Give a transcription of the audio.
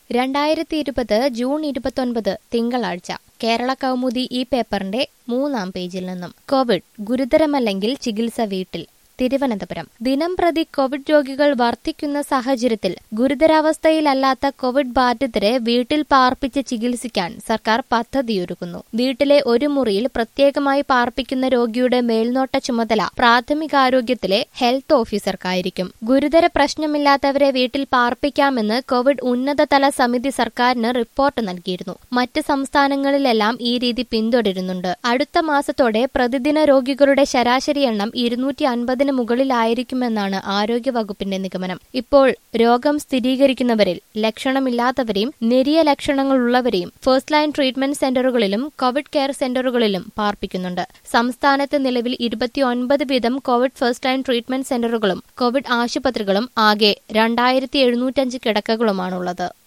രണ്ടായിരത്തി ഇരുപത് ജൂൺ ഇരുപത്തൊൻപത് തിങ്കളാഴ്ച കേരള കൗമുദി ഈ പേപ്പറിന്റെ മൂന്നാം പേജിൽ നിന്നും കോവിഡ് ഗുരുതരമല്ലെങ്കിൽ ചികിത്സ വീട്ടിൽ തിരുവനന്തപുരം ദിനം പ്രതി കോവിഡ് രോഗികൾ വർദ്ധിക്കുന്ന സാഹചര്യത്തിൽ ഗുരുതരാവസ്ഥയിലല്ലാത്ത കോവിഡ് ബാധിതരെ വീട്ടിൽ പാർപ്പിച്ച് ചികിത്സിക്കാൻ സർക്കാർ പദ്ധതിയൊരുക്കുന്നു വീട്ടിലെ ഒരു മുറിയിൽ പ്രത്യേകമായി പാർപ്പിക്കുന്ന രോഗിയുടെ മേൽനോട്ട ചുമതല പ്രാഥമികാരോഗ്യത്തിലെ ഹെൽത്ത് ഓഫീസർക്കായിരിക്കും ഗുരുതര പ്രശ്നമില്ലാത്തവരെ വീട്ടിൽ പാർപ്പിക്കാമെന്ന് കോവിഡ് ഉന്നതതല സമിതി സർക്കാരിന് റിപ്പോർട്ട് നൽകിയിരുന്നു മറ്റ് സംസ്ഥാനങ്ങളിലെല്ലാം ഈ രീതി പിന്തുടരുന്നുണ്ട് അടുത്ത മാസത്തോടെ പ്രതിദിന രോഗികളുടെ ശരാശരി എണ്ണം ഇരുന്നൂറ്റി അൻപതിന് മുകളിലായിരിക്കുമെന്നാണ് ആരോഗ്യവകുപ്പിന്റെ നിഗമനം ഇപ്പോൾ രോഗം സ്ഥിരീകരിക്കുന്നവരിൽ ലക്ഷണമില്ലാത്തവരെയും നെരിയ ലക്ഷണങ്ങളുള്ളവരെയും ഫസ്റ്റ് ലൈൻ ട്രീറ്റ്മെന്റ് സെന്ററുകളിലും കോവിഡ് കെയർ സെന്ററുകളിലും പാർപ്പിക്കുന്നുണ്ട് സംസ്ഥാനത്ത് നിലവിൽ ഇരുപത്തിയൊൻപത് വീതം കോവിഡ് ഫസ്റ്റ് ലൈൻ ട്രീറ്റ്മെന്റ് സെന്ററുകളും കോവിഡ് ആശുപത്രികളും ആകെ രണ്ടായിരത്തി എഴുന്നൂറ്റഞ്ച് കിടക്കകളുമാണുള്ളത്